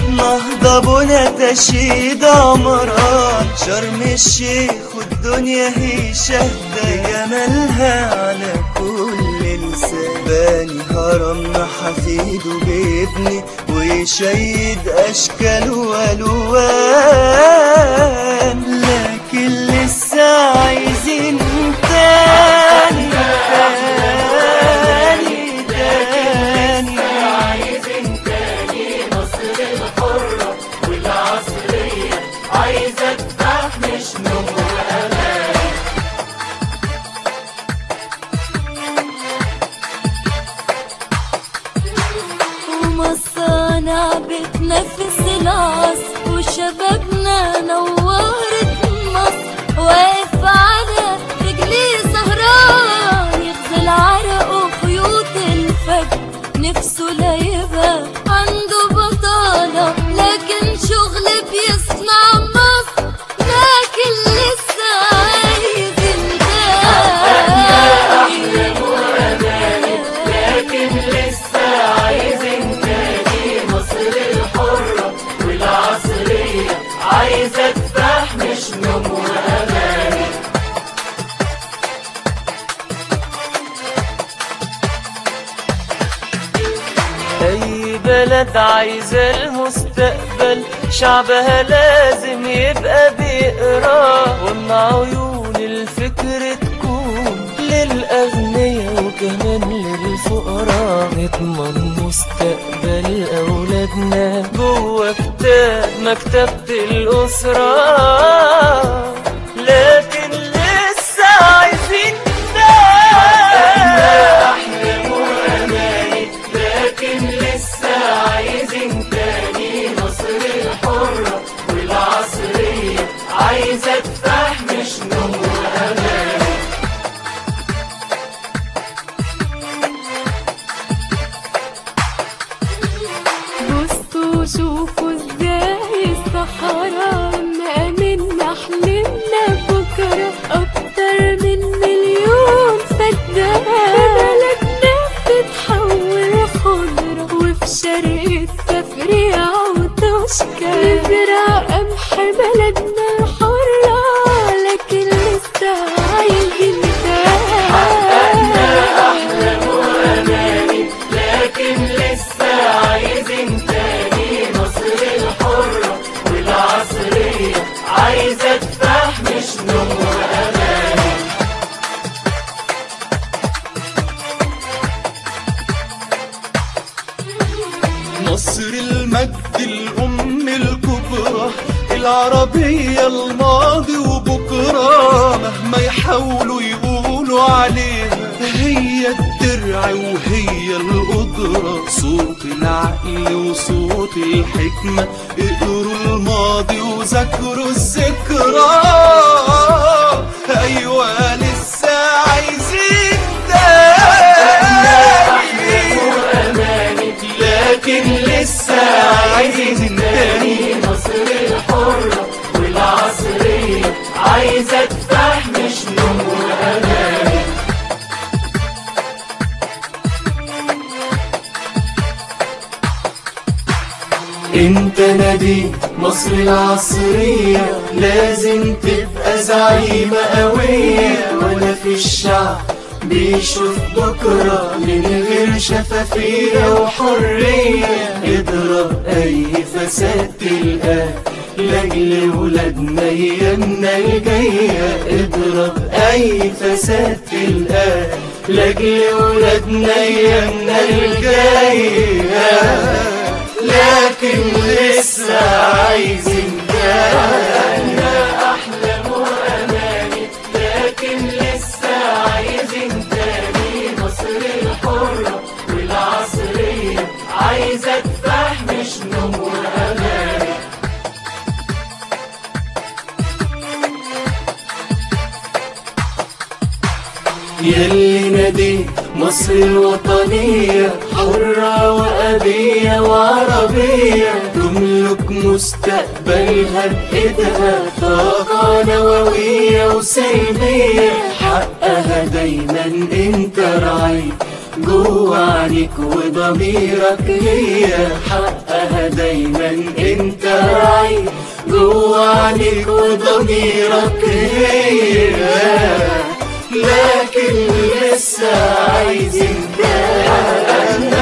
نهضة بنا تشيد عمران شرم الشيخ والدنيا هي شهدة جمالها على كل لسان باني هرمنا حفيده بيبني ويشيد أشكال وألوان لكن لسه عايزين تاني تاني تاني ومصانع بتنفس العصر وشبابنا نورت مصر واقف على رجليه سهران يغزل عرقه خيوط الفجر نفسه لا يبقى عنده بطالة لكن شغل بيصنع مصر لكن لسه عايز لكن لسه عايزين تاني مصر الحرة والعصرية عايزة تفاح مش نوم وأماني أي بلد عايزة المستقبل شعبها لازم يبقى بيقرا وإن عيون الفكر تكون للأغنياء وكمان للفقراء نضمن مستقبل أولادنا جوه كتاب مكتبة الأسرة لكن لسه عايزين أحلام وأماني لكن لسه عايزين تاني مصر الحرة والعصرية عايزة تفاح مش نوم وأماني بصوا شوفوا ازاي الصحراء مأمنا حلمنا بكرة أكتر من مليون فدان بلدنا بتتحول خضرة وفي شرق التفريع وتشكى نزرع قمح بلدنا الحرة لكن لسه عايزين أحلام وأماني لكن لسه عايزين تاني مصر الحرة والعصرية عايزة تفاح مش نوم وأماني مصر المجد الأم الكبرى العربية الماضي وبكرة مهما يحاولوا يقولوا عليها هي الدرع وهي القدرة صوت العقل وصوت الحكمة اقروا الماضي وذاكروا الذكرى أيوة لسه عايزين تاني وأماني لكن لسه عايزين تاني مصر الحرة والعصرية عايزة تفاح مش نوم وأماني انت نادي مصر العصرية لازم تبقى زعيمة قوية ولا في الشعب بيشوف بكرة من غير شفافية وحرية اضرب اي فساد تلقاه لاجل ولادنا ايامنا الجاية اضرب اي فساد تلقاه لاجل ولادنا ايامنا الجاية لكن لسه عايزين تاني أحلام وأماني لكن لسه عايزين تاني مصر الحرة والعصرية عايزة تفاح مش نوم وأماني يلي نادي مصر الوطنية حرة وأبية وعربية تملك مستقبلها بإيدها طاقة نووية وسلمية حقها دايما انت راعي جوا عينيك وضميرك هي حقها دايما انت راعي جوا عينيك وضميرك هي لكن لسه عايزين تاني